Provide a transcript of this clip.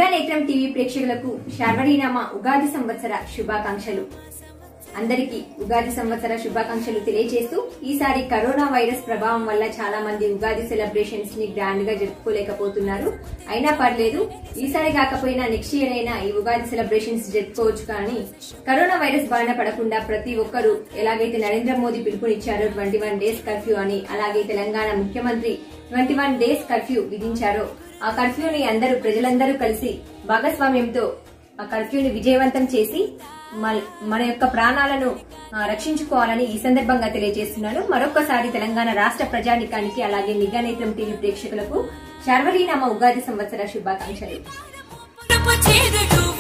నేత్రం టీవీ ప్రేక్షకులకు శార్వరీనామా ఉగాది సంవత్సర శుభాకాంక్షలు అందరికీ ఉగాది సంవత్సర శుభాకాంక్షలు తెలియజేస్తూ ఈసారి కరోనా వైరస్ ప్రభావం వల్ల చాలా మంది ఉగాది సెలబ్రేషన్స్ ని గ్రాండ్ గా జరుపుకోలేకపోతున్నారు అయినా పర్లేదు ఈసారి కాకపోయినా నెక్స్ట్ ఇయర్ అయినా ఈ ఉగాది సెలబ్రేషన్స్ జరుపుకోవచ్చు కానీ కరోనా వైరస్ బారిన పడకుండా ప్రతి ఒక్కరూ ఎలాగైతే నరేంద్ర మోదీ పిలుపునిచ్చారో ట్వంటీ వన్ డేస్ కర్ఫ్యూ అని అలాగే తెలంగాణ ముఖ్యమంత్రి ట్వంటీ వన్ డేస్ కర్ఫ్యూ విధించారో ఆ కర్ఫ్యూని అందరూ ప్రజలందరూ కలిసి భాగస్వామ్యంతో ఆ కర్ఫ్యూని విజయవంతం చేసి మల్- మన యొక్క ప్రాణాలను ఆ, రక్షించుకోవాలని ఈ సందర్భంగా తెలియజేస్తున్నాను మరొకసారి తెలంగాణ రాష్ట్ర ప్రజానికానికి అలాగే నిఘా నేత్రం టీవీ ప్రేక్షకులకు శార్వరీనామ ఉగాది సంవత్సర శుభాకాంక్షలు పురపు చేరుడు